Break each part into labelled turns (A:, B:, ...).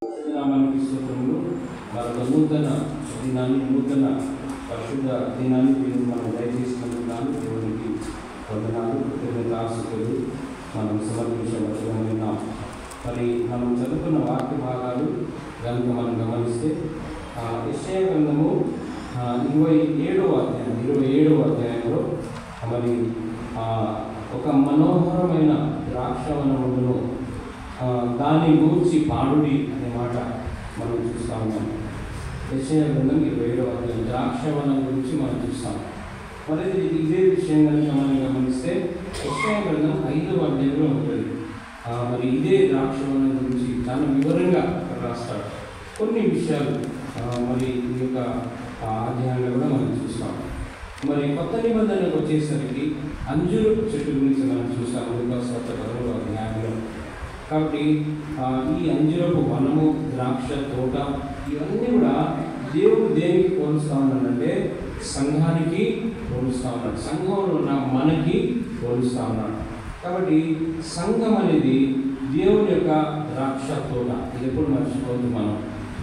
A: నామానికి స్తోత్రములు మరొక నూతన దినాన్ని నూతన పరిశుద్ధ దినాన్ని మీరు మనం దయచేసినందుకు దేవునికి వందనాలు కృతజ్ఞతాస్తుతులు మనం సమర్పించబడుతున్నాం మరి మనం చదువుకున్న వాక్య భాగాలు కనుక మనం గమనిస్తే విషయ గ్రంథము ఆ, ఇరవై ఏడవ అధ్యాయం ఇరవై ఏడవ అధ్యాయంలో మరి ఆ, ఒక మనోహరమైన ద్రాక్షవనములను ఆ, దాని గూర్చి పాడుడి అనే మాట మనం చూస్తా ఉన్నాం యెషయా గ్రంథం ఇరవై ఏడవ అధ్యాయం ద్రాక్షవనం గురించి మనం చూస్తాం మరి ఇది ఇదే విషయం కనుక మనం గమనిస్తే యెషయా గ్రంథం ఐదవ అధ్యాయంలో ఉంటుంది ఆ, మరి ఇదే ద్రాక్షవనం గురించి చాలా వివరంగా అక్కడ రాస్తాడు కొన్ని విషయాలు ఆ, మరి ఈ యొక్క ఆ, అధ్యాయంలో కూడా మనం చూస్తాం మరి కొత్త నిబంధనకు వచ్చేసరికి అంజూరు చెట్టు గురించి మనం చూస్తాం లూకాస్ వార్త పదమూడవ అధ్యాయంలో కాబట్టి ఆ, ఈ అంజూరపు వనము ద్రాక్ష తోట ఇవన్నీ కూడా దేవుడు దేనికి పోలుస్తా ఉన్నాడంటే సంఘానికి పోలుస్తా ఉన్నాడు సంఘంలో ఉన్న మనకి పోలుస్తా ఉన్నాడు కాబట్టి సంఘం అనేది దేవుని యొక్క ద్రాక్ష తోట ఇది ఎప్పుడు మర్చిపోవద్దు మనం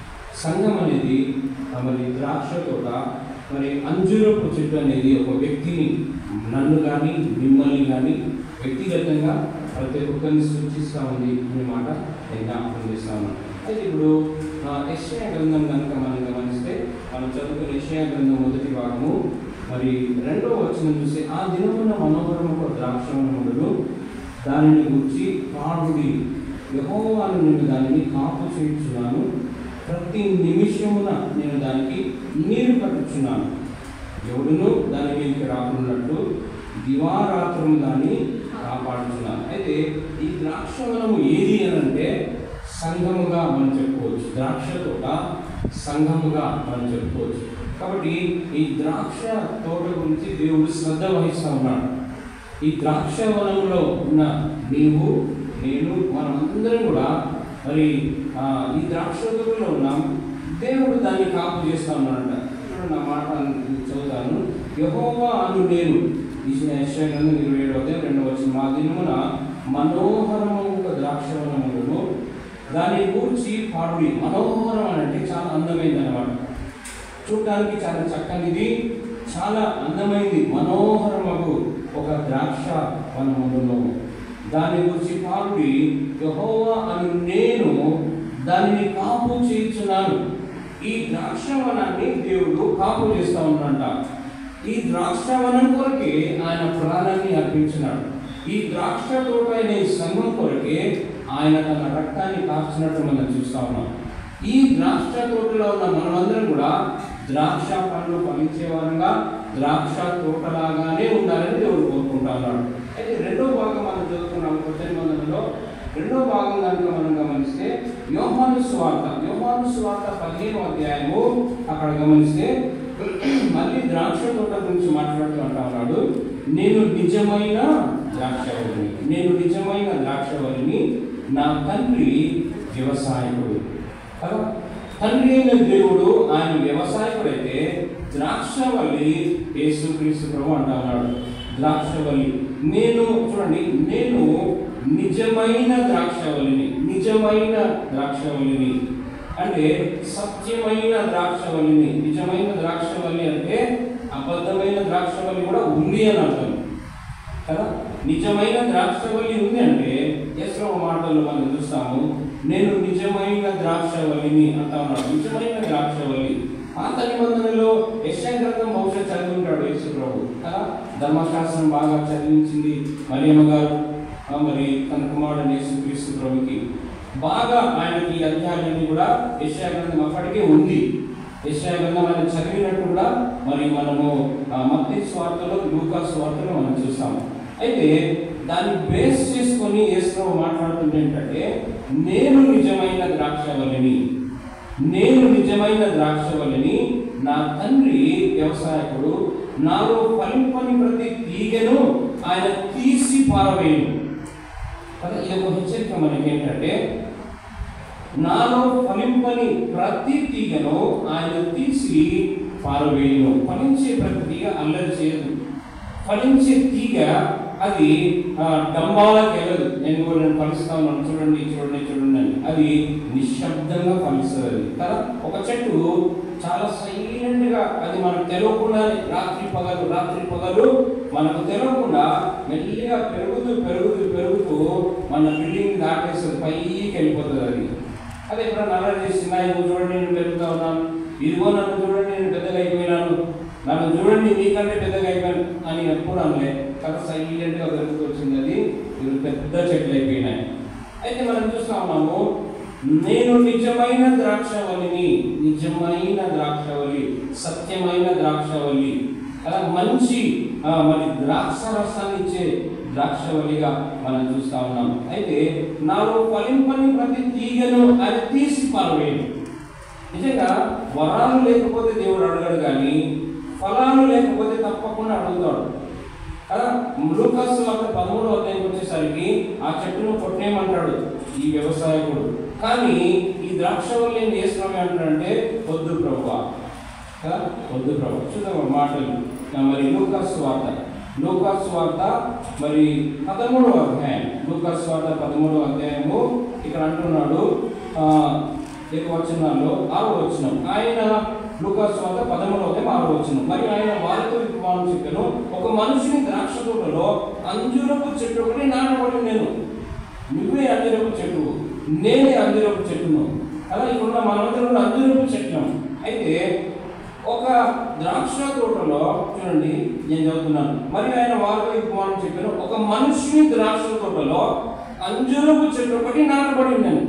A: సంఘం అనేది ఆ, మరి ద్రాక్ష తోట మరి అంజూరపు చెట్టు అనేది ఒక వ్యక్తిని నన్ను కానీ మిమ్మల్ని కానీ వ్యక్తిగతంగా ప్రతి ఒక్కరిని సూచిస్తూ ఉంది అనే మాట నేను జ్ఞాపకం చేస్తా ఉన్నాను అయితే ఇప్పుడు యశ్యా గ్రంథం కనుక మనం గమనిస్తే మనం చదువుకున్న యశ్యా గ్రంథం మొదటి భాగము మరి రెండో వచనం చూస్తే ఆ దినమున మనోహరము ద్రాక్షములు దానిని గురించి పాడుడి యహోవాను నేను దానిని కాపు చేయించున్నాను ప్రతి నిమిషమున నేను దానికి నీరు కట్టుచున్నాను ఎవడును దాని మీదకి రాకున్నట్టు దివారాత్రము దాన్ని కాపాడుచున్నాను అయితే ఈ ద్రాక్షవనము ఏది అని అంటే సంఘముగా మనం చెప్పుకోవచ్చు ద్రాక్ష తోట సంఘముగా మనం చెప్పుకోవచ్చు కాబట్టి ఈ ద్రాక్ష తోట గురించి దేవుడు శ్రద్ధ వహిస్తూ ఉన్నాడు ఈ ద్రాక్ష వనంలో ఉన్న నీవు నేను మనమందరం కూడా మరి ఆ, ఈ ద్రాక్ష తోటలో ఉన్నాం దేవుడు దాన్ని కాపు చేస్తా ఉన్నాడంట ఇప్పుడు నా మాట చదువుతాను యహోవా అను నేను ఈ గ్రంథం ఇరవై ఏడవ అధ్యాయం రెండవ వచ్చిన మా దినమున మనోహరము ఒక ద్రాక్షవనములను దాని గూర్చి పాడుడి మనోహరం అని అంటే చాలా అందమైంది అనమాట చూడటానికి చాలా చక్కనిది చాలా అందమైంది మనోహరమగు ఒక ద్రాక్ష వనములను దాని గురించి పాడుడి యహోవా అని నేను దానిని కాపు చేయించున్నాను ఈ ద్రాక్షవనాన్ని దేవుడు కాపు చేస్తా ఉన్నంట ఈ ద్రాక్షవనం కొరకే ఆయన ప్రాణాన్ని అర్పించినాడు ఈ ద్రాక్ష తోట అనే సంఘం కొరకే ఆయన తన రక్తాన్ని కార్చినట్టు మనం చూస్తా ఉన్నాం ఈ ద్రాక్ష తోటలో ఉన్న మనమందరం కూడా ద్రాక్ష పండ్లు ఫలించే వారంగా ద్రాక్ష తోటలాగానే ఉండాలని దేవుడు కోరుకుంటా ఉన్నాడు అయితే రెండో భాగం మనం చదువుకున్నాం కొత్త నిబంధనలో రెండో భాగం కనుక మనం గమనిస్తే యోహాను స్వార్త యోహాను స్వార్త పదిహేను అధ్యాయము అక్కడ గమనిస్తే మళ్ళీ ద్రాక్ష తోట గురించి మాట్లాడుతూ అంటా ఉన్నాడు నేను నిజమైన ద్రాక్షవల్లిని నేను నిజమైన ద్రాక్షవల్లిని నా తండ్రి వ్యవసాయకుడు కదా తండ్రి అయిన దేవుడు ఆయన వ్యవసాయకుడైతే ద్రాక్షవల్లి యేసుక్రీస్తు ప్రభు అంటా ఉన్నాడు ద్రాక్షవల్లి నేను చూడండి నేను నిజమైన ద్రాక్షవల్లిని నిజమైన ద్రాక్షవల్లిని అంటే సత్యమైన ద్రాక్షవల్లిని నిజమైన ద్రాక్షవల్లి అంటే అబద్ధమైన ద్రాక్షవల్లి కూడా ఉంది అని అర్థం కదా నిజమైన ద్రాక్షవల్లి ఉంది అంటే ఎస్రో మాటల్లో మనం చూస్తాము నేను నిజమైన ద్రాక్షవల్లిని అంటా ఉన్నాడు నిజమైన ద్రాక్షవల్లి పాత నిబంధనలో యశాగ్రంథం బహుశా చదివి ఉంటాడు యేసు ప్రభు కదా ధర్మశాస్త్రం బాగా చదివించింది మరియమ్మ గారు ఆ, మరి తన కుమారుడు యేసుక్రీస్తు ప్రభుకి బాగా ఆయనకి ఈ అధ్యాయాలన్నీ కూడా యశాగ్రంథం అప్పటికే ఉంది యశాగ్రంథం ఆయన చదివినట్టు కూడా మరి మనము మత్తి స్వార్థలో లూకా స్వార్థలో మనం చూస్తాము అయితే దాన్ని బేస్ చేసుకొని యేసుప్రభు మాట్లాడుతుంది ఏంటంటే నేను నిజమైన ద్రాక్షవల్లిని నేను నిజమైన ద్రాక్షవల్లిని నా తండ్రి వ్యవసాయకుడు నాలో ఫలింపని ప్రతి తీగను ఆయన తీసి పారవేయను కదా ఇది ఒక హెచ్చరిక మనకి ఏంటంటే నాలో ఫలింపని ప్రతి తీగను ఆయన తీసి పారవేయను ఫలించే ప్రతి తీగ అల్లరి చేయదు ఫలించే తీగ అది ఆ, డంబాలకు వెళ్ళదు నేను కూడా నేను ఫలిస్తా ఉన్నాను చూడండి చూడండి చూడండి అని అది నిశ్శబ్దంగా ఫలిస్తుంది అది కదా ఒక చెట్టు చాలా సైలెంట్ గా అది మనకు తెలియకుండానే రాత్రి పగలు రాత్రి పగలు మనకు తెలియకుండా మెల్లిగా పెరుగుతూ పెరుగుతూ పెరుగుతూ మన బిల్డింగ్ దాటేస్తుంది పైకి వెళ్ళిపోతుంది అది అదే ఎప్పుడన్నా అలా చేసిందా ఇదిగో చూడండి నేను పెరుగుతా ఉన్నాను ఇదిగో నన్ను చూడండి నేను పెద్దగా అయిపోయినాను నన్ను చూడండి నీకంటే పెద్దగా అయిపోయాను అని ఎప్పుడు అనలే కదా సైలెంట్ గా పెరుగుతూ వచ్చింది అది ఇది పెద్ద చెట్లు అయిపోయినాయి అయితే మనం చూస్తా ఉన్నాము నేను నిజమైన ద్రాక్షవల్లిని నిజమైన ద్రాక్షవల్లి సత్యమైన ద్రాక్షవల్లి అలా మంచి ఆ, మరి ద్రాక్ష రసాన్ని ఇచ్చే ద్రాక్షవల్లిగా మనం చూస్తా ఉన్నాం అయితే నాలో ఫలింపని ప్రతి తీగను అది తీసి పారవేయను నిజంగా వరాలు లేకపోతే దేవుడు అడగడు కానీ ఫలాలు లేకపోతే తప్పకుండా అడుగుతాడు కదా లూకాసు వార్త పదమూడో అధ్యాయంకి వచ్చేసరికి ఆ చెట్టును కొట్టేయమంటాడు ఈ వ్యవసాయకుడు కానీ ఈ ద్రాక్ష వల్ల ఏం చేస్తున్నాం అంటాడంటే వద్దు ప్రభువా కదా వద్దు ప్రభు చూద్దాం ఆ మాటలు ఆ, మరి లూకాసు వార్త లూకాసు వార్త మరి పదమూడవ అధ్యాయం లూకాసు వార్త పదమూడవ అధ్యాయము ఇక్కడ అంటున్నాడు ఆ, ఏక వచనాల్లో ఆరో వచనం ఆయన లూకాసు వార్త పదమూడవ అధ్యాయం ఆరో వచనం మరి ఆయన వారితో విమానం చెప్పాను ఒక మనిషిని ద్రాక్ష తోటలో అంజురపు చెట్టు ఒకటి నాటబడి నేను నువ్వే అంజురపు చెట్టు నేనే అంజురపు చెట్టును అలా ఇక్కడ మనమందరం అంజురపు చెట్టు అయితే ఒక ద్రాక్ష తోటలో చూడండి నేను చదువుతున్నాను మరి ఆయన వారితో ఉపమానం చెప్పాను ఒక మనిషిని ద్రాక్ష తోటలో అంజురపు చెట్టు ఒకటి నాటబడి ఉన్నాను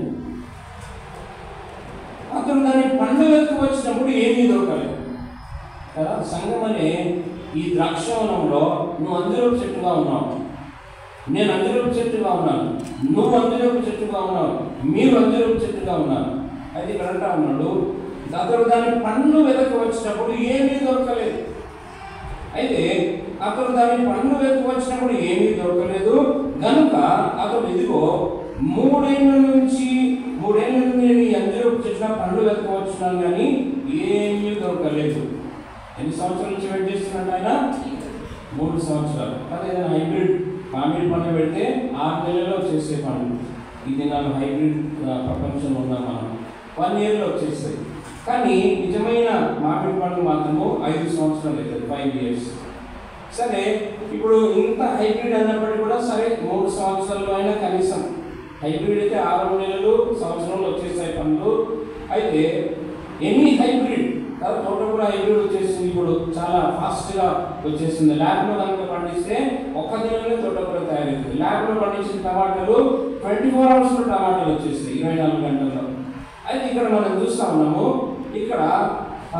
A: అతను దాని పండుగకు వచ్చినప్పుడు ఏమీ దొరకలేదు కదా సంఘం అనే ఈ ద్రాక్షవనంలో నువ్వు అందులోపు చెట్టుగా ఉన్నావు నేను అందులోపు చెట్టుగా ఉన్నాను నువ్వు అందులోపు చెట్టుగా ఉన్నావు మీరు అందులోపు చెట్టుగా ఉన్నారు అయితే ఇక్కడ అంటా ఉన్నాడు అతడు దాని పండ్లు వెతక వచ్చినప్పుడు ఏమీ దొరకలేదు అయితే అతడు దాని పండ్లు వెతక వచ్చినప్పుడు ఏమీ దొరకలేదు గనుక అతడు ఇదిగో మూడేళ్ళ నుంచి మూడేళ్ళ నుండి నేను ఈ అందరూ చెట్ల పండ్లు వెతక వచ్చినాను కానీ ఏమీ దొరకలేదు ఎన్ని సంవత్సరాల నుంచి వెయిట్ చేస్తున్నాడు ఆయన మూడు సంవత్సరాలు అదే హైబ్రిడ్ మామిడి పండు పెడితే ఆరు నెలల్లో వచ్చేసే పండు ఇది నాకు హైబ్రిడ్ ఆ, ప్రపంచంలో ఉన్నాం మనం వన్ ఇయర్లో వచ్చేస్తాయి కానీ నిజమైన మామిడి పండు మాత్రము ఐదు సంవత్సరాలు అవుతుంది ఫైవ్ ఇయర్స్ సరే ఇప్పుడు ఇంత హైబ్రిడ్ అన్నప్పటికీ కూడా సరే మూడు సంవత్సరాలు అయినా కనీసం హైబ్రిడ్ అయితే ఆరు నెలలు సంవత్సరంలో వచ్చేస్తాయి పండ్లు అయితే ఎనీ హైబ్రిడ్ కదా తోట కూడా హైబ్రిడ్ వచ్చేసింది ఇప్పుడు చాలా ఫాస్ట్గా వచ్చేసింది ల్యాబ్లో కనుక పండిస్తే ఒక్క దినంలో తోట కూడా తయారవుతుంది ల్యాబ్లో పండించిన టమాటాలు ట్వంటీ ఫోర్ అవర్స్లో టమాటాలు వచ్చేస్తాయి ఇరవై నాలుగు గంటల్లో అయితే ఇక్కడ మనం చూస్తా ఉన్నాము ఇక్కడ ఆ,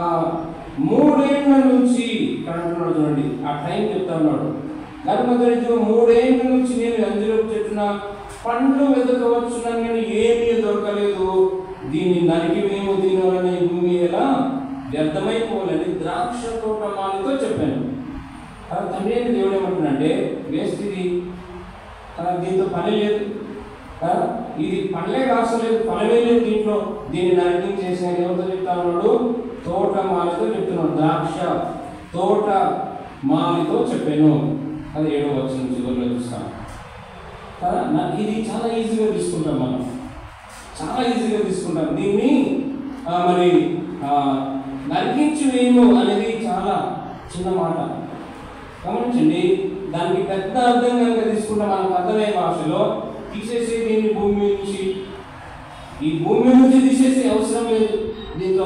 A: మూడేళ్ల నుంచి ఇక్కడ అంటున్నాడు చూడండి ఆ టైం చెప్తా ఉన్నాడు గర్భధరితో మూడేళ్ల నుంచి నేను అందులో చెట్టున పండ్లు వెతకవచ్చున్నాను కానీ ఏమీ దొరకలేదు దీన్ని నరికి మేము తినాలనే భూమి ఎలా వ్యర్థమైపోవాలని ద్రాక్ష తోట మాలితో చెప్పాను కదా తండ్రి అయిన దేవుడు ఏమంటున్నాడంటే వేస్ట్ ఇది కదా దీంతో పని లేదు కదా ఇది పండ్లే కాసలేదు ఫలమే లేదు దీంట్లో దీన్ని నరికి చేసిన ఎవరితో చెప్తా ఉన్నాడు తోట మాలితో చెప్తున్నాడు ద్రాక్ష తోట మాలితో చెప్పాను అది ఏడో వచ్చిన చివరిలో చూస్తాను కదా నా- ఇది చాలా ఈజీగా తీసుకుంటాం మనం చాలా ఈజీగా తీసుకుంటాం దీన్ని ఆ, మరి ఆ, నరికించి వేయము అనేది చాలా చిన్న మాట గమనించండి దానికి పెద్ద అర్థం కనుక తీసుకుంటే మనకు అర్థమయ్యే భాషలో తీసేసి దీన్ని భూమి నుంచి ఈ భూమి నుంచి తీసేసే అవసరం లేదు దీంతో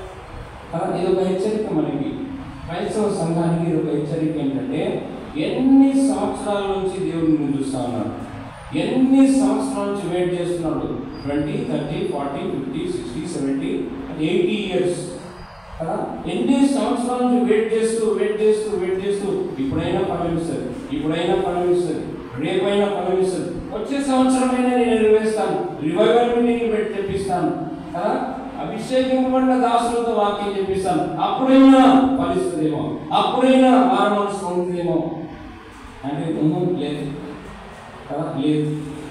A: కదా ఇది ఒక హెచ్చరిక మనకి క్రైస్తవ సంఘానికి ఇది ఒక హెచ్చరిక ఏంటంటే ఎన్ని సంవత్సరాల నుంచి దేవుడిని నువ్వు చూస్తా ఉన్నాడు ఎన్ని సంవత్సరాల నుంచి వెయిట్ చేస్తున్నాడు twenty thirty forty fifty sixty seventy eighty years కదా ఎన్ని సంవత్సరాల నుంచి వెయిట్ చేస్తూ వెయిట్ చేస్తూ వెయిట్ చేస్తూ ఇప్పుడైనా ఫలం ఇస్తుంది ఇప్పుడైనా ఫలం ఇస్తుంది రేపైనా ఫలం ఇస్తుంది వచ్చే సంవత్సరమైనా నేను నెరవేరుస్తాను రివైవల్ మీటింగ్ పెట్టి తెప్పిస్తాను కదా అభిషేకింపబడిన దాసులతో వాక్యం చెప్పిస్తాను అప్పుడైనా ఫలిస్తుందేమో అప్పుడైనా మారమనసు ఉంటుందేమో అంటే ఉహు, లేదు కదా లేదు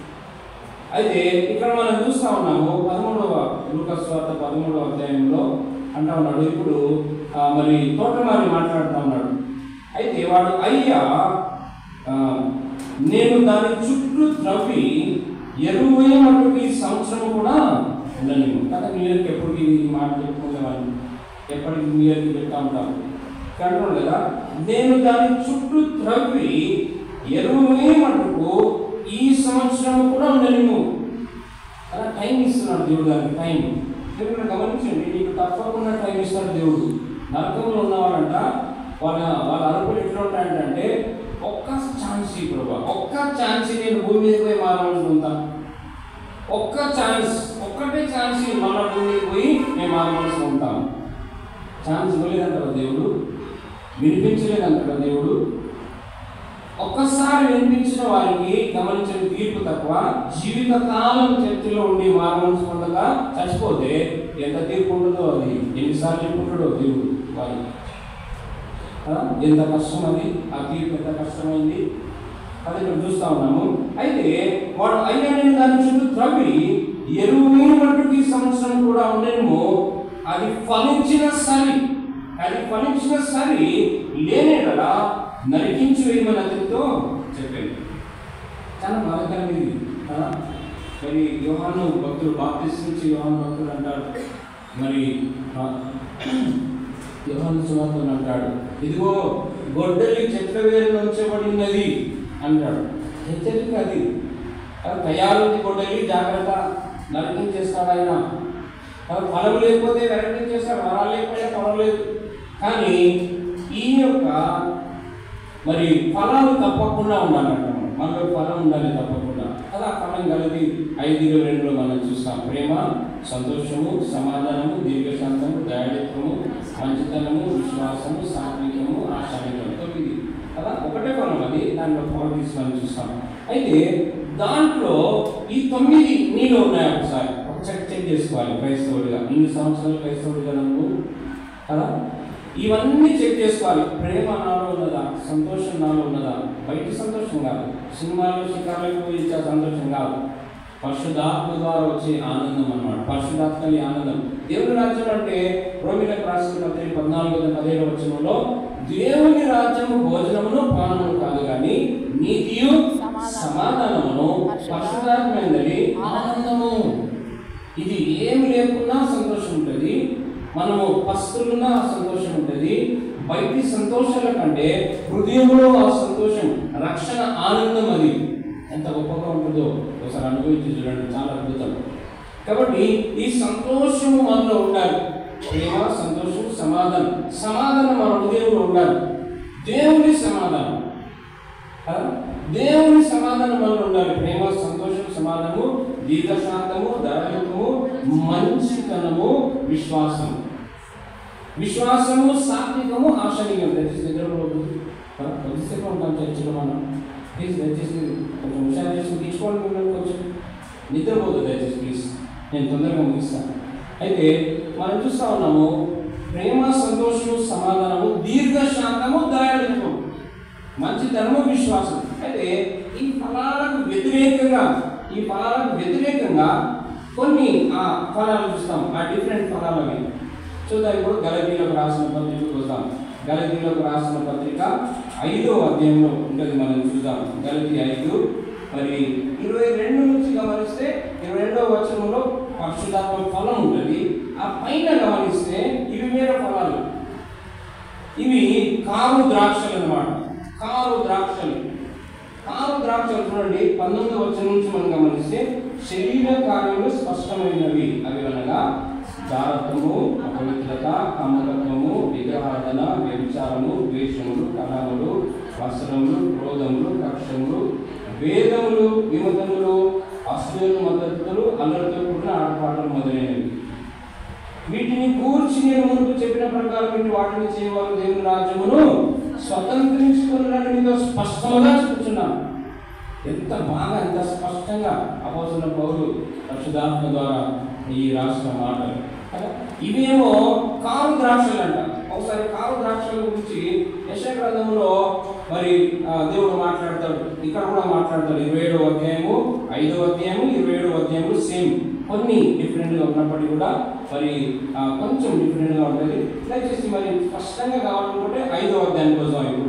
A: అయితే ఇక్కడ మనం చూస్తా ఉన్నాము పదమూడవ లూకాస్ వార్త పదమూడవ అధ్యాయంలో అంటా ఉన్నాడు ఇప్పుడు ఆ, మరి తోటమారి మాట్లాడుతూ ఉన్నాడు అయితే వాడు అయ్యా ఆ, నేను దాని చుట్టూ త్రవ్వి ఎరువు మటుకు ఈ సంవత్సరం కూడా ఉండను కదా న్యూ ఇయర్కి ఎప్పటికీ ఈ మాట చెప్పుకునేవాడిని ఎప్పటికి న్యూ ఇయర్కి చెప్తా ఉంటాం కంట్రోల్ కదా నేను దాని చుట్టూ త్రవ్వి ఎరువు మటుకు ఈ సంవత్సరం కూడా ఉండలేము అలా టైం ఇస్తున్నాడు దేవుడు దానికి టైం మీరు ఇక్కడ గమనించండి నీకు తప్పకుండా టైం ఇస్తాడు దేవుడు నరకంలో ఉన్నవారంట వాళ్ళ వాళ్ళ అరుపులు ఎట్లా ఉంటాయంటే ఒక్క ఛాన్స్ ఇప్పుడు ఒక్క ఛాన్స్ నేను భూమి మీద పోయి మారవలసి ఉందా ఒక్క ఛాన్స్ ఒక్కటే ఛాన్స్ మళ్ళా భూమి మీద పోయి మేము మారవలసి ఉంటాం ఛాన్స్ ఇవ్వలేదంటారా దేవుడు వినిపించలేదంటారా దేవుడు ఒక్కసారి వినిపించిన వారికి గమనించిన తీర్పు తక్కువ జీవిత కాలం చర్చలో ఉండి మారవలసి ఉండగా చచ్చిపోతే ఎంత తీర్పు ఉంటుందో అది ఎన్నిసార్లు చెప్పుకుంటాడో దేవుడు వారికి ఆ, ఎంత కష్టం అది ఆ తీర్పు ఎంత కష్టమైంది అది ఇక్కడ చూస్తా ఉన్నాము అయితే వాడు అయ్యా నేను దాని చుట్టూ త్రవ్వి ఎరువు మట్టుకు ఈ సంవత్సరం కూడా ఉండేమో అది ఫలించిన సరి అది ఫలించిన సరి లేనే కదా నరికించి వేయమని అతనితో చెప్పాను చాలా బాధకరం ఇది కదా? మరి యోహాను భక్తులు బాప్తిస్మించి యోహాను భక్తులు అంటారు మరి ఆ, యోహాను సువార్తలు అంటాడు ఇదిగో గొడ్డలి చెట్ల వేరు ఉంచబడినది అంటాడు హెచ్చరిక అది అది తయారుంది గొడ్డలి జాగ్రత్త నరికించేస్తాడు ఆయన అది ఫలం లేకపోతే వెరైటీ చేస్తాడు వరాలు లేకపోతే పర్వాలేదు కానీ ఈ యొక్క మరి ఫలాలు తప్పకుండా ఉండాలంట మనం. మనలో ఫలం ఉండాలి తప్పకుండా అలా ఫలం కలిగి ఐదు ఇరవై రెండులో మనం చూస్తాం ప్రేమ సంతోషము సమాధానము దీర్ఘశాంతము దయాళిత్వము మంచితనము విశ్వాసము సాత్వికము ఆశానికము తొమ్మిది కదా ఒకటే ఫలం అది దాంట్లో క్వాలిటీస్ మనం చూస్తాం అయితే దాంట్లో ఈ తొమ్మిది నీలో ఉన్నాయి ఒకసారి ఒక చెక్ చెక్ చేసుకోవాలి క్రైస్తవుడిగా ఇన్ని సంవత్సరాలు క్రైస్తవుడిగా నువ్వు కదా ఇవన్నీ చెక్ చేసుకోవాలి ప్రేమ నాలో ఉన్నదా సంతోషం నాలో ఉన్నదా బయట సంతోషం కాదు సినిమాలో శిఖరాలకు పోయి ఇచ్చే సంతోషం కాదు పరిశుద్ధాత్మ ద్వారా వచ్చే ఆనందం అన్నమాట పరిశుద్ధాత్మని ఆనందం దేవుని రాజ్యం అంటే రోమిలకు రాసిన పత్రిక పద్నాలుగు పదిహేడు వచనంలో దేవుని రాజ్యము భోజనమును పానమును కాదు కానీ నీతియు సమాధానమును పరిశుద్ధాత్మైనది ఆనందము ఇది ఏమి లేకున్నా సంతోషం ఉంటుంది మనము పస్తులున్నా ఆ సంతోషం ఉంటుంది బయటి సంతోషాల కంటే హృదయంలో ఆ సంతోషం రక్షణ ఆనందం అది ఎంత గొప్పగా ఉంటుందో ఒకసారి అనుభవించి చూడండి చాలా అద్భుతం కాబట్టి ఈ సంతోషము మనలో ఉండాలి ప్రేమ సంతోషం సమాధానం సమాధానం మన హృదయంలో ఉండాలి దేవుని సమాధానం కదా? దేవుని సమాధానం మనలో ఉండాలి ప్రేమ సంతోషం సమాధానము దీర్ఘశాంతము దయాళుత్వము మంచితనము విశ్వాసము విశ్వాసము సాత్వికము ఆశనీయం దయచేసి దగ్గర కొద్దిసేపు ఉంటాం చర్చలో మనం ప్లీజ్ దయచేసి కొంచెం హుషారు చేసి తీసుకోండి మిమ్మల్ని కొంచెం నిద్రపోదు దయచేసి ప్లీజ్ నేను తొందరగా ముగిస్తాను అయితే మనం చూస్తా ఉన్నాము ప్రేమ సంతోషము సమాధానము దీర్ఘశాంతము దయాళుత్వము మంచితనము విశ్వాసం అయితే ఈ ఫలాలకు వ్యతిరేకంగా ఈ ఫలాలకు వ్యతిరేకంగా కొన్ని ఆ ఫలాలు చూస్తాం ఆ డిఫరెంట్ ఫలాలు అవి చూద్దాం ఇప్పుడు గలతీలకు రాసిన పత్రికకు వస్తాం గలతీలకు రాసిన పత్రిక ఐదో అధ్యాయంలో ఉంటుంది మనం చూద్దాం గలతీ ఐదు మరి ఇరవై రెండు నుంచి గమనిస్తే ఇరవై రెండవ వచనంలో పరిశుధాత్మ ఫలం ఉంటుంది ఆ పైన గమనిస్తే ఇవి వేరే ఫలాలు ఇవి కారు ద్రాక్షలు అన్నమాట కారు ద్రాక్షలు కారు ద్రాక్షలు చూడండి పంతొమ్మిది వచ్చిన నుంచి మనం గమనిస్తే శరీర కార్యములు స్పష్టమైనవి అవి అనగా జాగ్రత్తము అపవిత్రత కమ్మకత్వము విగ్రహార్థన వ్యభిచారము ద్వేషములు కలహములు వస్త్రములు క్రోధములు కక్షములు వేదములు విమతములు అశ్లీల మద్దతులు అల్లరితో కూడిన ఆటపాటలు మొదలైనవి వీటిని కూర్చి నేను ముందు చెప్పిన ప్రకారం వీటి వాటిని చేయవారు దేవుని రాజ్యమును స్వతంత్రించుకున్నారని మీతో స్పష్టంగా చెప్తున్నాను ఎంత బాగా ఎంత స్పష్టంగా అపోసల పౌరు పరిశుధాత్మ ద్వారా ఈ రాష్ట్ర మాటలు కదా? ఇవేమో కారు ద్రాక్షలు అంట ఒకసారి కారు ద్రాక్షల గురించి యశ గ్రంథంలో మరి ఆ, దేవుడు మాట్లాడతాడు ఇక్కడ కూడా మాట్లాడతాడు ఇరవై ఏడో అధ్యాయము ఐదో అధ్యాయము ఇరవై ఏడో అధ్యాయము సేమ్ కొన్ని డిఫరెంట్గా ఉన్నప్పటికీ కూడా మరి ఆ, కొంచెం డిఫరెంట్గా ఉంటుంది దయచేసి మరి స్పష్టంగా కావాలనుకుంటే ఐదో అధ్యాయం కోసం ఇప్పుడు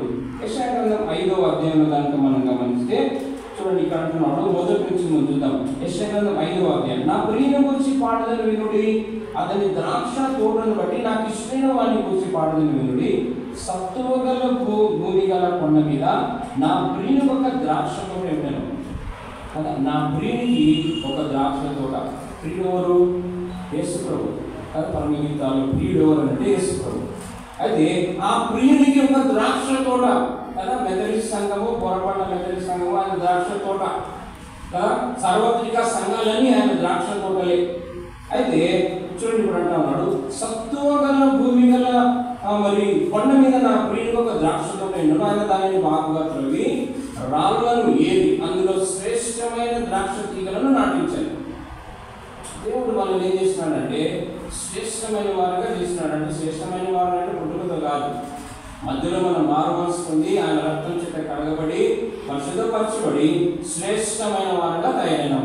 A: యెషయా గ్రంథం ఐదవ అధ్యాయంలో కనుక మనం గమనిస్తే చూడండి ఇక్కడ అంటున్నాడు మొదటి నుంచి మనం చూద్దాం యెషయా గ్రంథం ఐదవ అధ్యాయం నా ప్రియుని గురించి పాడదని వినుడి అతని ద్రాక్ష తోటను బట్టి నాకు ఇష్టమైన వాడిని గురించి పాడదని వినుడి సత్తువగల భూ భూమి గల కొండ మీద నా ప్రియుని ఒక ద్రాక్ష తోట ఉండెను కదా నా ప్రియునికి ఒక ద్రాక్ష తోట ప్రియుడు ఎవరు యేసు ప్రభు కదా పరమగీతాలు ప్రియుడు ఎవరు అంటే యేసు ప్రభు అయితే ఆ ప్రియునికి ఒక ద్రాక్ష తోట కదా మెదరిస్ సంఘము పొరపాటు మెదరిస్ సంఘము ఆయన ద్రాక్ష తోట కదా సార్వత్రిక సంఘాలన్నీ ఆయన ద్రాక్ష తోటలే అయితే చూడండి ఇప్పుడు అంటా ఉన్నాడు సత్తువ గల భూమి గల ఆ, మరి కొండ మీద నా ప్రియుడికి ఒక ద్రాక్ష తోట ఉండను ఆయన దానిని బాగుగా త్రవ్వి రాళ్ళను ఏరి అందులో శ్రేష్టమైన ద్రాక్ష తీగలను నాటించాను దేవుడు మనల్ని ఏం చేస్తున్నాడంటే శ్రేష్టమైన వారుగా చేస్తున్నాడంటే శ్రేష్టమైన వారు అంటే పుట్టుకతో కాదు మధ్యలో మనం మారు మనసు పొంది ఆయన రక్తం చేత కడగబడి పరిశుద్ధపరచబడి శ్రేష్టమైన వారుగా తయారైనాము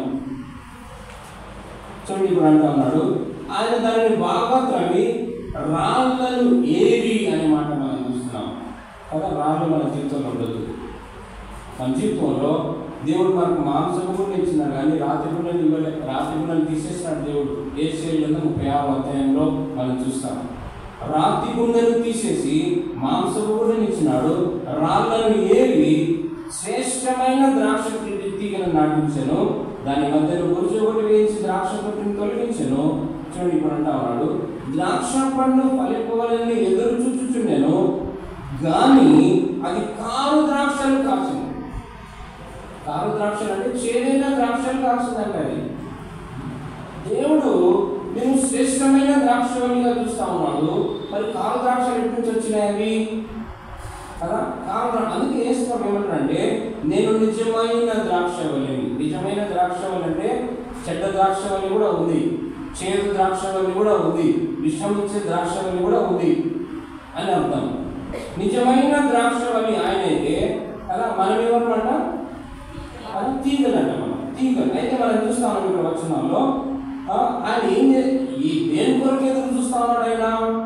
A: చూడండి ఇప్పుడు అంటా ఉన్నాడు ఆయన దానిని బాగా త్రవి రాళ్ళను ఏరి అనే మాట మనం చూస్తున్నాం కదా రాళ్ళు మన జీవితంలో ఉండదు మన జీవితంలో దేవుడు మనకు మాంసము కూడా ఇచ్చినాడు కానీ రాత్రి గుండెలు ఇవ్వలే రాత్రి గుండెలు తీసేసినాడు దేవుడు ఏ శైలిలో ముప్పై ఆరు అధ్యాయంలో మనం చూస్తాం రాతి గుండెలు తీసేసి మాంసము కూడా ఇచ్చినాడు రాళ్ళను ఏరి శ్రేష్టమైన ద్రాక్ష తీగ- తీగను నాటించాను దాని మధ్యలో గురుజు ఒకటి వేయించి ద్రాక్ష తొట్టిని తొలగించాను చూడండి ఇప్పుడు అంటా ఉన్నాడు ద్రాక్ష పండు ఫలిపోవాలని ఎదురు చూచుచుండెను కానీ అది కారు ద్రాక్షలు కాసింది కారు ద్రాక్షలు అంటే చేదైన ద్రాక్షలు కాస్తుందంట అది దేవుడు మేము శ్రేష్టమైన ద్రాక్షవల్లిగా చూస్తా ఉన్నాడు మరి కారు ద్రాక్షలు ఎక్కడి నుంచి వచ్చినాయి అవి కదా కారు ద్రా- అందుకే వేసుకోవడం ఏమంటారంటే నేను నిజమైన ద్రాక్షవల్లిని నిజమైన ద్రాక్షవల్లి అంటే చెడ్డ ద్రాక్షవల్లి కూడా ఉంది చేదు ద్రాక్షవల్లి కూడా ఉంది విషం ఇచ్చే ద్రాక్షవల్లి కూడా ఉంది అని అర్థం నిజమైన ద్రాక్షవల్లి ఆయన అయితే కదా మనం ఎవరన్నమాట అది తీగలంట మనం తీగలు అయితే మనం చూస్తా ఉన్నాం ఇక్కడ వచనాల్లో ఆ, ఆయన ఏం చే- ఈ దేని కొరకు ఎదురు చూస్తా ఉన్నాడు ఆయన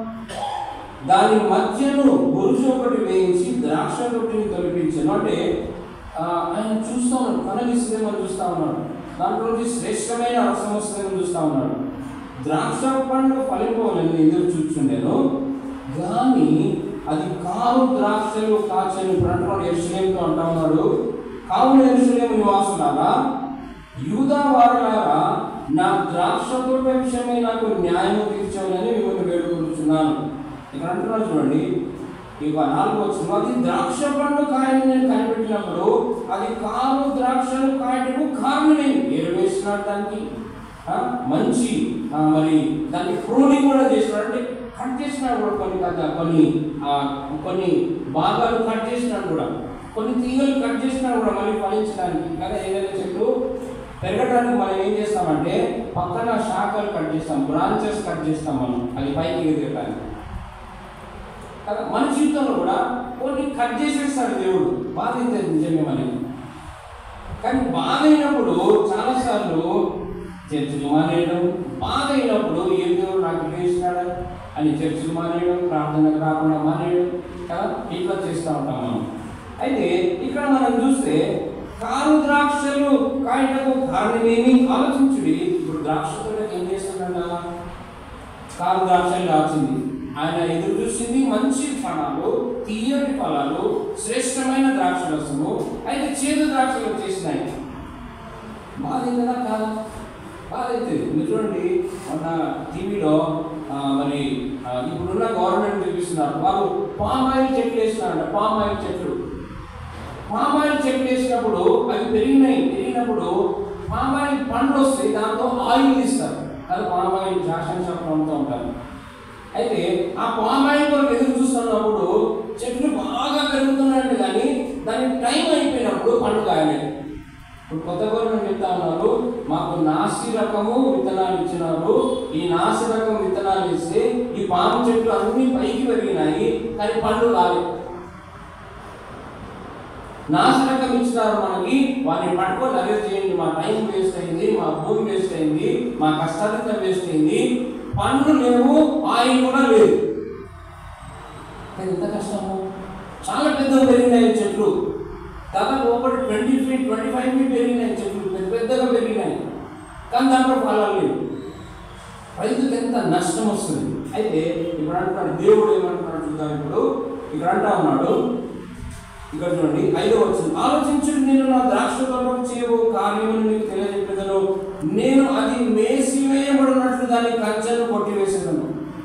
A: దాని మధ్యలో గురుజు ఒకటి వేయించి ద్రాక్ష రొట్టిని తొలగించాను అంటే ఆ, ఆయన చూస్తా ఉన్నాడు కనగిస్తుందేమో చూస్తా ఉన్నాడు దాంట్లో నుంచి శ్రేష్టమైన రసం వస్తుందేమో చూస్తా ఉన్నాడు ద్రాక్ష పండు ఫలిపోవాలని ఎదురు చూచుండేను కానీ అది కారు ద్రాక్షలు కాచని ప్రకటన ఎరుసలేంతో అంటా ఉన్నాడు కావున ఎరుసలేము నివాసులారా యూదా వారులారా నా ద్రాక్ష తోట విషయమై నాకు న్యాయం తీర్చవలని మిమ్మల్ని వేడుకుంటున్నాను ఇక్కడ అంటున్నాడు చూడండి ఇక నాలుగు వచ్చిన అది ద్రాక్ష పండు కాయని నేను కనిపెట్టినప్పుడు అది కారు ద్రాక్షలు కాయటకు కారణం నేను ఎరువేసినాడు దానికి ఆ, మంచి ఆ, మరి దాన్ని ప్రూనింగ్ కూడా చేసినాడు అంటే కట్ చేసినాడు కూడా కొన్ని కథ కొన్ని ఆ, కొన్ని భాగాలు కట్ చేసినాడు కూడా కొన్ని తీగలు కట్ చేసినాడు కూడా మళ్ళీ ఫలించడానికి కదా ఏదైనా చెట్టు పెరగడానికి మనం ఏం చేస్తామంటే పక్కన శాఖలు కట్ చేస్తాం బ్రాంచెస్ కట్ చేస్తాం మనం అది పైకి ఎదగడానికి కదా మన జీవితంలో కూడా కొన్ని కట్ చేసేస్తాడు దేవుడు బాధ అయితే నిజమే మనకి కానీ బాధ అయినప్పుడు చాలాసార్లు చర్చిలు మానేయడం బాధ అయినప్పుడు ఏం దేవుడు నాకు చేసినాడు అని చర్చిలు మానేయడం ప్రార్థనకు రాకుండా మానేయడం కదా ఇట్లా చేస్తూ ఉంటాం మనం అయితే ఇక్కడ మనం చూస్తే కారు ద్రాక్షలు కాయటకు కారణమేమి ఆలోచించుడి ఇప్పుడు ద్రాక్ష తోటకి ఏం చేస్తుందంట కారు ద్రాక్షలు కాల్చింది ఆయన ఎదురు చూసింది మంచి ఫలాలు తీయటి ఫలాలు శ్రేష్టమైన ద్రాక్ష రసము అయితే చేదు ద్రాక్షలు వచ్చేసినాయి బాధ కదా కాదా బాధ అయితే మీరు చూడండి మొన్న టీవీలో ఆ, మరి ఆ, ఇప్పుడున్న గవర్నమెంట్ చూపిస్తున్నారు వాళ్ళు పామ్ ఆయిల్ చెట్లు వేస్తున్నారంట పామ్ ఆయిల్ చెట్లు పామ్ ఆయిల్ చెట్లు వేసినప్పుడు అవి పెరిగినాయి పెరిగినప్పుడు పామ్ ఆయిల్ పండ్లు వస్తాయి దాంతో ఆయిల్ తీస్తారు అది పామ్ ఆయిల్ ఫ్యాషన్ షాప్ అమ్ముతూ ఉంటారు అయితే ఆ పామ్ ఆయిల్ కొరకు ఎదురు చూస్తున్నప్పుడు చెట్లు బాగా పెరుగుతున్నాయంటే కానీ దాని టైం అయిపోయినప్పుడు పండు కాయలేదు ఇప్పుడు కొత్త గవర్నమెంట్ చెప్తా ఉన్నారు మాకు నాసి రకము విత్తనాలు ఇచ్చినారు ఈ నాసి రకం విత్తనాలు ఇస్తే ఈ పాము చెట్లు అన్ని పైకి పెరిగినాయి కానీ పండ్లు రాలేదు నాశనకం ఇచ్చినారు మనకి వాటిని పట్టుకొని అరెస్ట్ చేయండి మా టైం వేస్ట్ అయింది మా భూమి వేస్ట్ అయింది మా కష్టాలితం వేస్ట్ అయింది పండ్లు లేవు ఆయిల్ కూడా లేదు కానీ ఎంత కష్టము చాలా పెద్దగా పెరిగినాయి దాంట్లో ఫలాలు లేవు రైతుకి ఎంత నష్టం వస్తుంది అయితే ఇప్పుడు అంటున్నాడు దేవుడు ఏమంటున్నాడు చూద్దాం ఇప్పుడు ఇక్కడ అంటా ఉన్నాడు ఇక్కడ చూడండి ఐదో వచ్చింది ఆలోచించుడు నేను నా ద్రాక్ష తోటం చేయవు కార్యమును మీకు తెలియజెప్పేదను నేను అది మేసివేయబడినట్లు దాని కంచెను కొట్టివేసేదను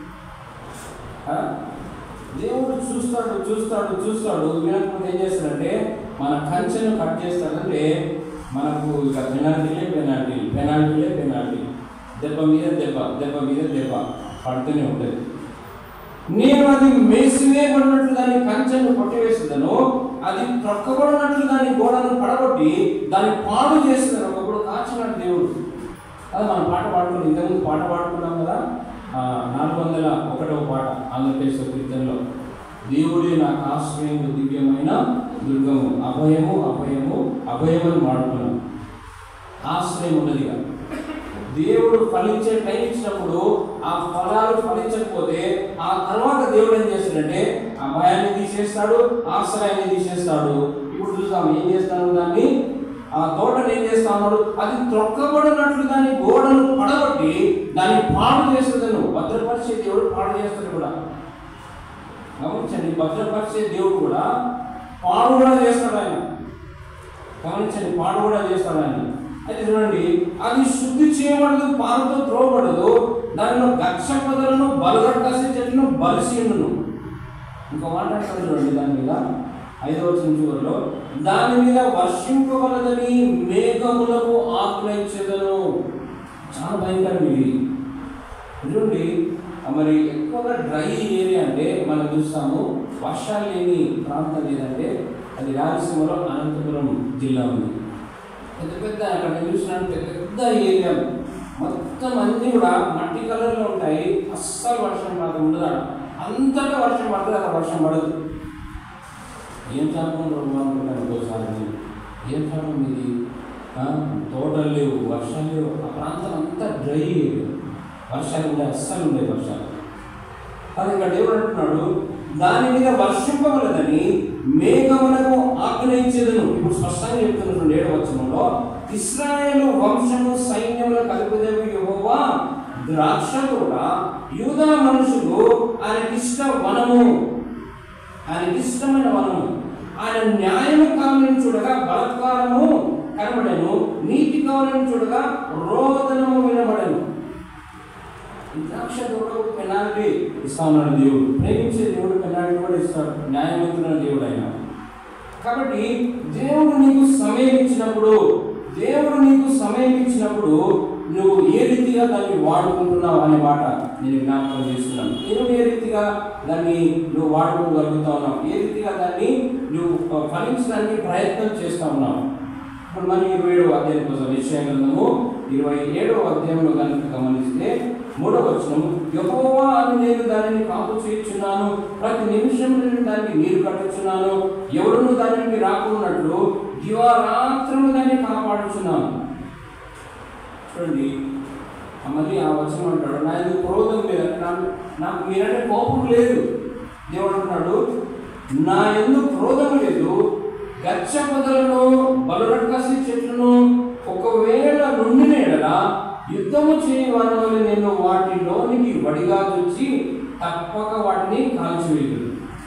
A: ఆ? దేవుడు చూస్తాడు చూస్తాడు చూస్తాడు వినకపోతే ఏం చేస్తాడంటే మన కంచెను కట్ చేస్తాడంటే మనకు ఇక పెనాల్టీలే పెనాల్టీ పెనాల్టీలే పెనాల్టీ దెబ్బ మీద దెబ్బ దెబ్బ మీద దెబ్బ పడుతూనే ఉంటుంది నేను అది మేసివేయబడినట్లు దాని కంచెను కొట్టివేసేదను అది ప్రక్కబడినట్లు దాని గోడను పడగొట్టి దాన్ని పాడు చేసేదాను ఒకప్పుడు కాచినాడు దేవుడు అది మనం పాట పాడుకున్నాం ఇంతకుముందు పాట పాడుకున్నాం కదా ఆ, నాలుగు వందల ఒకటవ పాట ఆంధ్రప్రదేశ్ కీర్తనలో దేవుడే నాకు ఆశ్రయం దివ్యమైన దుర్గము అభయము అభయము అభయమని పాడుకున్నాం ఆశ్రయం ఉన్నదిగా దేవుడు ఫలించే టైం ఇచ్చినప్పుడు ఆ ఫలాలు ఫలించకపోతే ఆ తర్వాత దేవుడు ఏం చేస్తాడంటే ఆ భయాన్ని తీసేస్తాడు ఆశ్రయాన్ని తీసేస్తాడు ఇప్పుడు చూద్దాం ఏం చేస్తాడు దాన్ని ఆ తోటను ఏం చేస్తా ఉన్నాడు అది త్రొక్కబడినట్లు దాని గోడను పడగొట్టి దాన్ని పాడు చేస్తుందను భద్రపరిచే దేవుడు పాడు చేస్తాడు కూడా గమనించండి భద్రపరిచే దేవుడు కూడా పాడు కూడా చేస్తాడు ఆయన గమనించండి పాడు కూడా చేస్తాడు ఆయన అయితే చూడండి అది శుద్ధి చేయబడదు పాలతో త్రోబడదు దానిలో గచ్చ పొదలను బలగట్టసి చెట్టును బలిసీనును ఇంకో మాట అంటాడు చూడండి దాని మీద ఐదవ చివరిలో దాని మీద వర్షింపవలదని మేఘములకు ఆశ్రయించదను చాలా భయంకరం ఇది చూడండి ఆ మరి ఎక్కువగా డ్రై ఏరియా అంటే మనం చూస్తాము వర్షాలు లేని ప్రాంతం ఏదంటే అది రాయలసీమలో అనంతపురం జిల్లా ఉంది పెద్ద పెద్ద అక్కడ నేను చూసినాను పెద్ద పెద్ద ఏరియా మొత్తం అన్నీ కూడా మట్టి కలర్లో ఉంటాయి అస్సలు వర్షం మాత్రం ఉండదు ఆడ. అంతటా వర్షం పడుతుంది అక్కడ వర్షం పడదు ఏం శాపం అనుకుంటాను ఒకసారి నేను ఏం శాపం ఇది ఆ, తోటలు లేవు వర్షాలు లేవు ఆ ప్రాంతం అంతా డ్రై ఏరియా వర్షాలు ఉండే అస్సలు ఉండే వర్షాలు కానీ ఇక్కడ దేవుడు అంటున్నాడు దాని మీద వర్షింపగలదని మేఘమునకు ఆగ్రహించేదను ఇప్పుడు స్పష్టంగా చెప్తున్నటువంటి ఏడు వచనంలో ఇస్రాయేలు వంశము సైన్యముల కలుపుదేవి యెహోవా ద్రాక్ష కూడా యూదా మనుషులు ఆయనకిష్ట వనము ఆయనకిష్టమైన వనము ఆయన న్యాయము కావాలని చూడగా బలత్కారము కనబడను నీతి కావాలని చూడగా రోదనము వినబడను ఈ ద్రాక్ష తోటకు పెనాల్టీ ఇస్తా ఉన్నాడు దేవుడు ప్రేమించే దేవుడు పెనాల్టీ కూడా ఇస్తాడు న్యాయవంతుడైన దేవుడు ఆయన కాబట్టి దేవుడు నీకు సమయం ఇచ్చినప్పుడు దేవుడు నీకు సమయం ఇచ్చినప్పుడు నువ్వు ఏ రీతిగా దాన్ని వాడుకుంటున్నావు అనే మాట నేను జ్ఞాపకం చేస్తున్నాను నేను ఏ రీతిగా దాన్ని నువ్వు వాడుకోగలుగుతా ఉన్నావు ఏ రీతిగా దాన్ని నువ్వు ఆ, ఫలించడానికి ప్రయత్నం చేస్తా ఉన్నావు ఇప్పుడు మనం ఇరవై ఏడవ అధ్యాయం కోసం విషయ గ్రంథము ఇరవై ఏడవ అధ్యాయంలో కనుక గమనిస్తే మూడవ వచనం యెహోవా అని నేను దానిని కాపు చేయుచున్నాను ప్రతి నిమిషం నేను దానికి నీరు కట్టుచున్నాను ఎవడును దానికి రాకున్నట్లు దివారాత్రము దాన్ని కాపాడుచున్నాను చూడండి ఆ మళ్ళీ ఆ వచనం అంటాడు నా ఎందుకు క్రోధం లేదు అంటే నాకు నాకు మీరంటే కోపం లేదు దేవుడు అంటున్నాడు నా ఎందుకు క్రోధం లేదు గచ్చ పొదలను బలురక్కసి చెట్లను ఒకవేళ నుండి నేడల యుద్ధము చేయవారి వల్ల నేను వాటిలోనికి వడిగా చూచి తప్పక వాటిని కాల్చివేయదు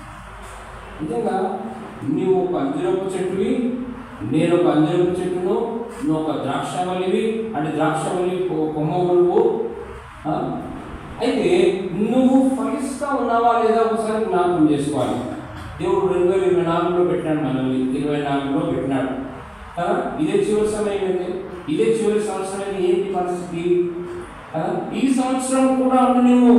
A: నిజంగా నీవు ఒక అంజరపు చెట్టువి నేను ఒక అంజరపు చెట్టును నువ్వు ఒక ద్రాక్షవల్లివి అంటే ద్రాక్షవల్లి కొ- కొమ్మవులువు ఆ? అయితే నువ్వు ఫలిస్తా ఉన్నావా లేదా ఒకసారి జ్ఞాపకం చేసుకోవాలి దేవుడు రెండు వేల ఇరవై నాలుగులో పెట్టినాడు మనల్ని ఇరవై నాలుగులో పెట్టినాడు కదా ఇదే చివరి సమయం ఏంటి ఇదే చివరి సంవత్సరం అయితే ఏంటి పరిస్థితి కదా ఈ సంవత్సరం కూడా ఉండు నువ్వు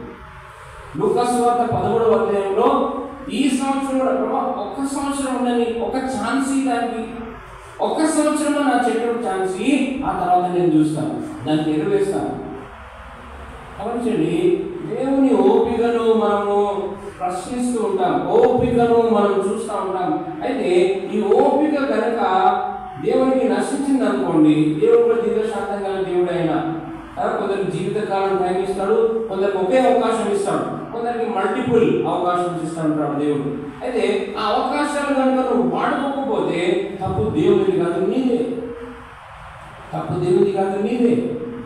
A: లూకాసు వార్త పదమూడవ అధ్యాయంలో ఈ సంవత్సరం కూడా ప్రభా ఒక్క సంవత్సరం ఉండని ఒక ఛాన్స్ దానికి ఒక్క సంవత్సరం నా చెట్టు ఛాన్స్ ఇయ్యి, ఆ తర్వాత నేను చూస్తాను దాన్ని నెరవేరుస్తాను గమనించండి దేవుని ఓపికను మనము ప్రశ్నిస్తూ ఉంటాం ఓపికను మనం చూస్తూ ఉంటాం అయితే ఈ ఓపిక కనుక దేవునికి నశించింది అనుకోండి దేవుడు కూడా దీర్ఘశాంతం గల దేవుడు ఆయన ఆ, కొందరికి జీవితకాలం టైం ఇస్తాడు కొందరికి ఒకే అవకాశం ఇస్తాడు కొందరికి మల్టిపుల్ అవకాశం ఇస్తూ ఉంటాడు దేవుడు అయితే ఆ అవకాశాలు కనుక నువ్వు వాడుకోకపోతే తప్పు దేవుడిది కాదు నీదే తప్పు దేవుడిది కాదు నీదే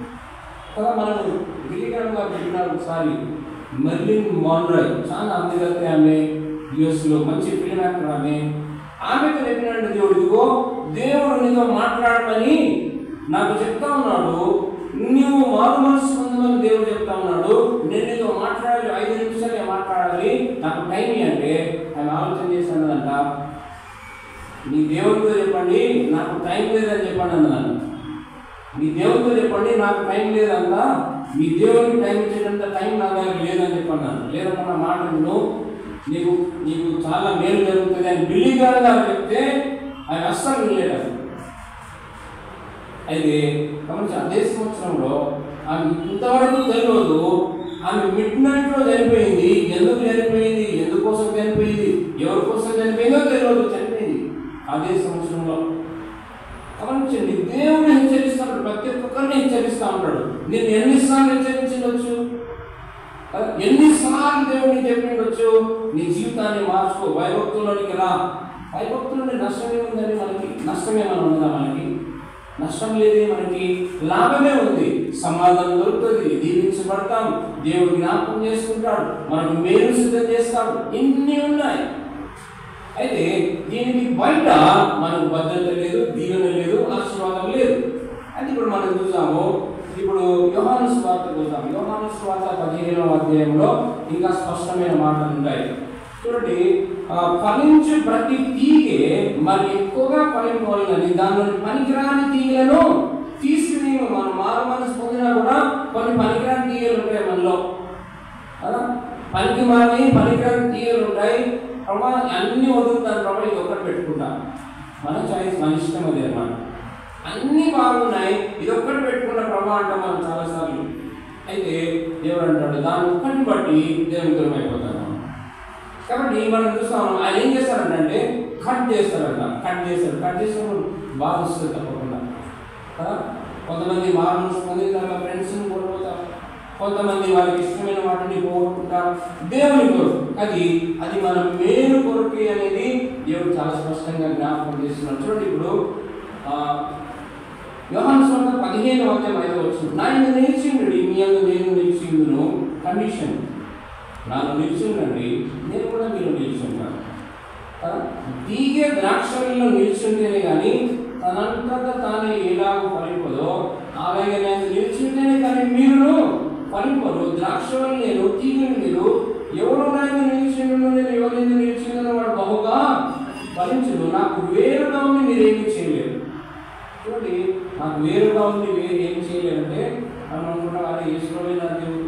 A: కదా మనం గిరిగాడు గారు చెప్పినారు ఒకసారి మెర్లిన్ మాన్రాయ్ చాలా అందగతే ఆమె యుఎస్లో మంచి ఫిల్మ్ యాక్టర్ ఆమె ఆమెకు చెప్పినాడు దేవుడు ఇదిగో దేవుడు నీతో మాట్లాడమని నాకు చెప్తా ఉన్నాడు నువ్వు మారు మనసు పొందమని దేవుడు చెప్తా ఉన్నాడు నేను నీతో మాట్లాడాలి ఐదు నిమిషాలు మాట్లాడాలి నాకు టైం అంటే ఆమె ఆలోచన చేశానంట మీ దేవుడితో చెప్పండి నాకు టైం లేదని చెప్పండి అన్నాను మీ దేవుడితో చెప్పండి నాకు టైం లేదంట మీ దేవుడికి టైం ఇచ్చేటంత టైం నా దగ్గర లేదని చెప్పన్నాను లేదన్న మాట విను నీకు నీకు చాలా మేలు జరుగుతుంది అని బిల్లి గారు గారు చెప్తే ఆయన అస్సలు వినలేడు అయితే గమనించి అదే సంవత్సరంలో ఆమె ఇంతవరకు తెలియదు ఆమె మిడ్ నైట్లో చనిపోయింది ఎందుకు చనిపోయింది ఎందుకోసం చనిపోయింది ఎవరి కోసం చనిపోయిందో తెలియదు చనిపోయింది అదే సంవత్సరంలో గమనించండి దేవుడు హెచ్చరిస్తాడు ప్రతి ఒక్కరిని హెచ్చరిస్తూ ఉంటాడు నేను ఎన్నిసార్లు హెచ్చరించవచ్చు కదా? ఎన్నిసార్లు దేవుడిని చెప్పిండొచ్చు నీ జీవితాన్ని మార్చుకో భయభక్తుల్లోనికి రా భయభక్తుల్లోని నష్టమే ఉందని మనకి నష్టమేమైనా ఉందా మనకి నష్టం లేదే మనకి లాభమే ఉంది సమాధానం దొరుకుతుంది దీవించబడతాం దేవుడు జ్ఞాపకం చేసుకుంటాడు మనకు మేలు సిద్ధం చేస్తాడు ఇన్ని ఉన్నాయి అయితే దీనికి బయట మనకు భద్రత లేదు దీవెన లేదు ఆశీర్వాదం లేదు అయితే ఇప్పుడు మనం చూసాము ఇప్పుడు యోహాను స్వార్త చూద్దాం యోహాను స్వార్త పదిహేనవ అధ్యాయంలో ఇంకా స్పష్టమైన మాటలు ఉంటాయి చూడండి ఆ, ఫలించు ప్రతి తీగే మరి ఎక్కువగా ఫలింపవాలని దానిలోని పనికిరాని తీగలను తీసుకుని మనం మారు మనసు పొందినా కూడా కొన్ని పనికిరాని తీగలు ఉంటాయి మనలో కదా పనికి మాని పనికిరాని తీగలు ఉంటాయి ప్రభా అన్ని వదులుతాను ప్రభా ఇది ఒక్కటి పెట్టుకుంటాం మన చాయిస్ మన ఇష్టం అది అన్నమాట అన్ని బాగున్నాయి ఇది ఒక్కటి పెట్టుకున్న ప్రభా అంటాం మనం చాలాసార్లు అయితే దేవుడు అంటాడు దాని ఒక్కటిని బట్టి దేవుని దూరం అయిపోతాను కాబట్టి మనం చూస్తాం ఆయన ఏం చేస్తారంటే కట్ చేస్తారంట కట్ చేస్తారు కట్ చేసినప్పుడు బాధ వస్తుంది తప్పకుండా కదా కొంతమంది మార్మల్స్ పొందిన తర్వాత ఫ్రెండ్స్ని కోల్పోతారు కొంతమంది వాళ్ళకి ఇష్టమైన వాటిని పోగొట్టుకుంటారు దేవుని కొరకు అది అది మన మేలు కొరకే అనేది దేవుడు చాలా స్పష్టంగా జ్ఞాపకం చేస్తున్నాడు చూడండి ఇప్పుడు ఆ, యోహాను స్వంత పదిహేను వాక్యం ఐదో వచ్చింది నా ఇందు నిలిచిండు మీ అందు నేను నిలిచిందును కండిషన్ నాలో నిలిచిండండి నేను కూడా మీరు నిలిచుంటాను కదా? తీగే ద్రాక్షలో నిలిచుంటేనే కానీ తనంతట తానే ఎలాగో ఫలింపదో అలాగే నేను నిలిచుంటేనే కానీ మీరు ఫలింపరు ద్రాక్షలు నేను తీగలు మీరు ఎవరు నాయన నిలిచిండు నేను ఎవరి నిలిచిందో వాడు బహుగా ఫలించదు నాకు వేరుగా ఉండి మీరేమీ చేయలేరు చూడండి నాకు వేరుగా ఉండి వేరు ఏం చేయలేదంటే మనం అనుకుంటాం అరే ఈశ్వరమే నా దేవుడు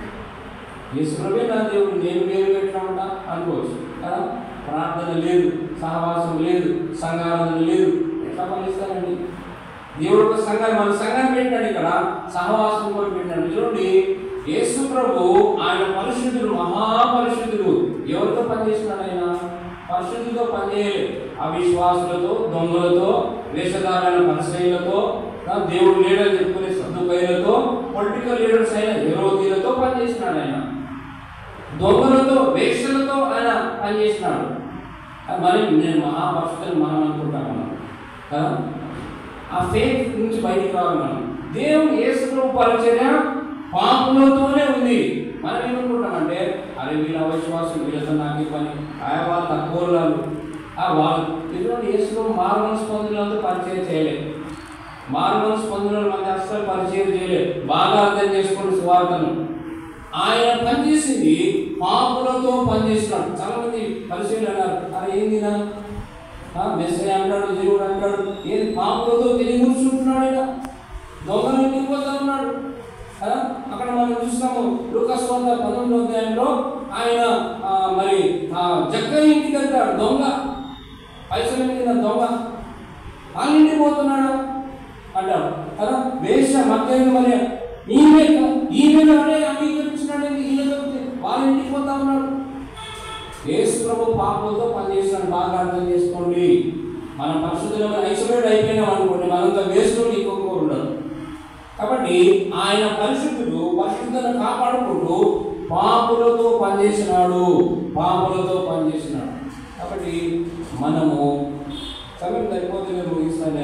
A: ఈశ్వరమే నా దేవుడు నేను వేరు ఎట్లా ఉంటా అనుకోవచ్చు కదా ప్రార్థన లేదు సహవాసం లేదు సంఘారాధన లేదు ఎట్లా ఫలిస్తానండి దేవుడు ఒక సంఘాన్ని మన సంఘాన్ని పెట్టాడు ఇక్కడ సహవాసం కూడా పెట్టాడు చూడండి యేసు ప్రభు ఆయన పరిశుద్ధుడు మహాపరిశుద్ధుడు ఎవరితో పనిచేస్తున్నాడు ఆయన పరిశుద్ధితో పనిచేయలేదు అవిశ్వాసులతో దొంగలతో వేషధారైన పరిశ్రమలతో దేవుడు లేడని చెప్పుకునే సర్దుకైలతో పొలిటికల్ లీడర్స్ అయిన విరోధీలతో పనిచేసినాడు ఆయన దొంగలతో వేషలతో ఆయన పనిచేసినాడు అది మరి నేను మహాపరిశుద్ధుని మనం అనుకుంటాం మనం కదా ఆ ఫేక్ నుంచి బయటికి రావాలి మనం దేవుడు యేసు పరిచర్య పాపులతోనే ఉంది మనం ఏమనుకుంటామంటే అరే వీళ్ళ అవిశ్వాసం వీళ్ళతో నాకు పని ఆయా వాళ్ళు తక్కువ వాళ్ళు ఆ వాళ్ళు ఇటువంటి యేసులో మారుమనసు పొందినందుకు పరిచయం చేయలేదు మారుమనసు పొందిన మంది అస్సలు పరిచయం చేయలేదు బాగా అర్థం చేసుకోండి సువార్తను ఆయన పనిచేసింది పాపులతో పనిచేసినాడు చాలా మంది పరిచయం అన్నారు అరే ఏందినా మెస్సే అంటాడు దేవుడు అంటాడు ఏది పాపులతో తిరిగి కూర్చుంటున్నాడు ఆయన దొంగలు ఇంటికి పోతా ఉన్నాడు కదా? అక్కడ మనం చూస్తాము లూకాస్ వంద పంతొమ్మిదో అధ్యాయంలో ఆయన ఆ, మరి ఆ, జక్కయ్య ఇంటికి వెళ్తాడు దొంగ పైసల మీద దొంగ వాళ్ళ ఇంటికి పోతున్నాడు అంటాడు కదా వేష మధ్య మరి ఈమె ఈమెను అనే అంగీకరించినాడు ఈయన వాళ్ళ ఇంటికి పోతా ఉన్నాడు యేసు ప్రభు పాపంతో పనిచేసినాడు బాగా అర్థం చేసుకోండి మనం పరిశుద్ధంగా ఐసోలేట్ అయిపోయినాం అనుకోండి మనంతా వేసులో ఇంకొకరు ఉండదు కాబట్టి ఆయన పరిశుద్ధుడు పరిశుద్ధను కాపాడుకుంటూ పాపులతో పనిచేసినాడు పాపులతో పనిచేసినాడు కాబట్టి మనము సమయం సరిపోతే నేను ముగిస్తాను నేను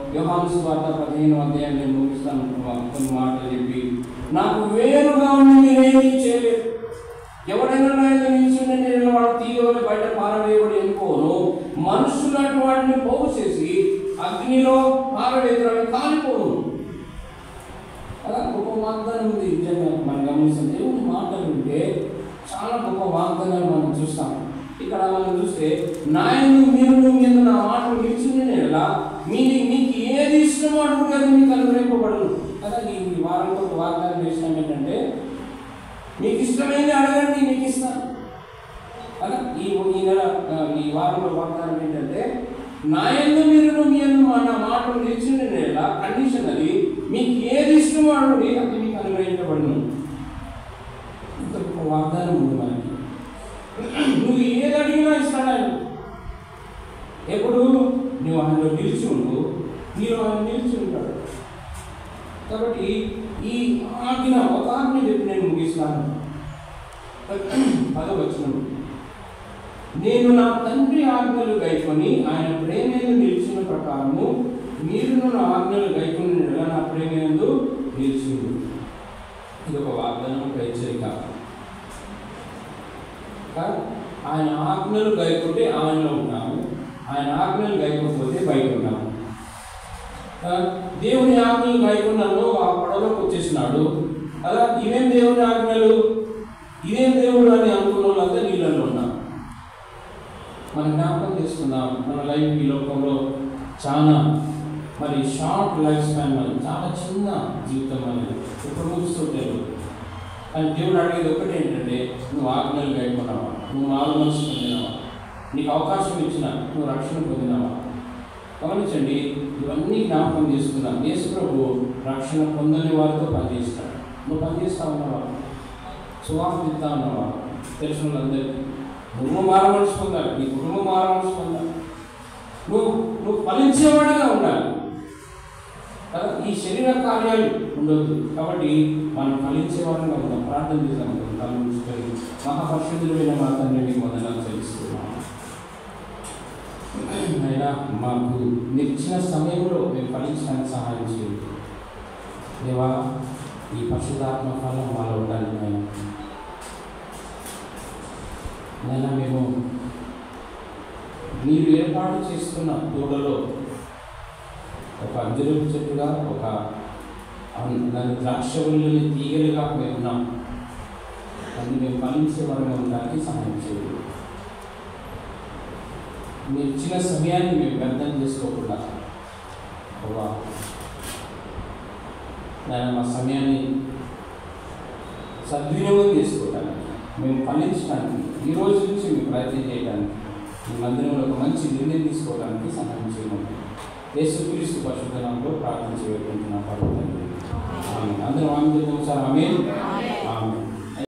A: యోహాను స్వార్థ పదిహేను అధ్యాయం నేను ముగిస్తాను కొన్ని మాటలు చెప్పి నాకు వేరుగా ఉండి మీరేమీ చేయలేదు ఎవడైనా నా యొక్క నిల్చుండి నేను వాడు తీయవని బయట పారవేయబడి వెళ్ళిపోను మనుషులు అటు వాడిని పోగు చేసి అగ్నిలో పారవేయడం కాలిపోను అలా గొప్ప వాగ్దానం ఉంది నిజంగా మనం గమనిస్తాం దేవుని మాటలు ఉంటే చాలా గొప్ప వాగ్దానాలు మనం చూస్తాం ఇక్కడ మనం చూస్తే నాయను మీరు మీద నా మాటలు నిలిచింది ఎలా మీకు మీకు ఏది ఇష్టమో అడుగుతుంది అది మీకు అనుగ్రహింపబడను కదా ఈ ఈ వారంలో ఒక వాగ్దానం చేసినాం ఏంటంటే మీకు ఇష్టమైనది అడగండి మీకు ఇస్తాను కదా ఈ ఈ నెల ఆ, ఈ వారంలో వాగ్దానం ఏంటంటే నా ఎందు మీరు మీ ఎందు మా నా మాటలు నిలిచిన నెల కండిషన్ అది మీకు ఏది ఇష్టమో అడగండి అది మీకు అనుగ్రహించబడును ఇంత గొప్ప వాగ్దానం ఉంది మనకి నువ్వు ఏది అడిగినా ఇస్తాడు ఆయన ఎప్పుడు నువ్వు ఆయనలో నిలిచి ఉండు నీలో ఆయన నిలిచి ఉంటాడు కాబట్టి ఈ ఆజ్ఞ ఒక ఆజ్ఞ చెప్పి నేను ముగిస్తాను పదవచనం నేను నా తండ్రి ఆజ్ఞలు గైకొని ఆయన ప్రేమేందు నిలిచిన ప్రకారము మీరు నా ఆజ్ఞలు గైకొని నెల నా ప్రేమేందు నిలిచిండు ఇది ఒక వాగ్దానం ఒక హెచ్చరిక కా- ఆయన ఆజ్ఞలు గైకుంటే ఆయనలో ఉన్నాము ఆయన ఆజ్ఞలు గైకపోతే బయట ఉన్నాము ఆ, దేవుని ఆజ్ఞలు గైకున్నాను ఆ పడవలోకి వచ్చేసినాడు అలా ఇవేం దేవుని ఆజ్ఞలు ఇదేం దేవుడు అని అనుకున్న వాళ్ళంతా నీళ్ళలో ఉన్నారు మనం జ్ఞాపకం చేసుకుందాం మన లైఫ్ ఈ లోకంలో చాలా మరి షార్ట్ లైఫ్ స్పాన్ మనది చాలా చిన్న జీవితం అనేది ఇప్పుడు ముగిస్తుంటే కానీ దేవుడు అడిగేది ఒకటి ఏంటంటే నువ్వు ఆజ్ఞలు గైకున్నావా నువ్వు మారు మనసు పొందినావా నీకు అవకాశం ఇచ్చిన నువ్వు రక్షణ పొందినావా గమనించండి ఇవన్నీ జ్ఞాపకం చేసుకుందాం యేసు ప్రభు రక్షణ పొందని వారితో పనిచేస్తాడు నువ్వు పనిచేస్తా ఉన్నావా సువార్త ఇస్తా ఉన్నావా తెలిసిన వాళ్ళందరికీ నువ్వు మారమనిసి పొందాలి నీ కుటుంబం మారమనిసి పొందాలి నువ్వు నువ్వు ఫలించేవాడిగా ఉండాలి కదా ఈ శరీర కార్యాలు ఉండొద్దు కాబట్టి మనం ఫలించేవాడిగా ఉందాం ప్రార్థన చేద్దాం కళ్ళు మూసుకొని మహాపరిశుద్ధులైన మా తండ్రి మీకు వందనాలు తెలుస్తున్నాం అయినా మాకు నిచ్చిన సమయంలో మేము ఫలించడానికి సహాయం చేయండి దేవా ఈ పరిశుధాత్మ ఫలం మాలో ఉండాలి నేను నేను మేము మీరు ఏర్పాటు చేసుకున్న దూడలో ఒక అంజరపు చెట్టుగా ఒక అన్- దాని ద్రాక్షవల్లిని తీగలుగా మేము ఉన్నాం దాన్ని మేము ఫలించే వారిగా ఉండడానికి సహాయం చేయండి మీరు ఇచ్చిన సమయాన్ని మేము వ్యర్థం చేసుకోకుండా ఒక నేను మా సమయాన్ని సద్వినియోగం చేసుకోవడానికి మేము ఫలించడానికి ఈ రోజు నుంచి మేము ప్రయత్నం చేయడానికి ఈ మందిరంలో ఒక మంచి నిర్ణయం తీసుకోవడానికి సహాయం చేయమని యేసుక్రీస్తు పరిశుద్ధనంలో ప్రార్థన చేయకుంటున్నాం పర్వతండి అందరం ఆమె చెప్తాం సార్ ఆమె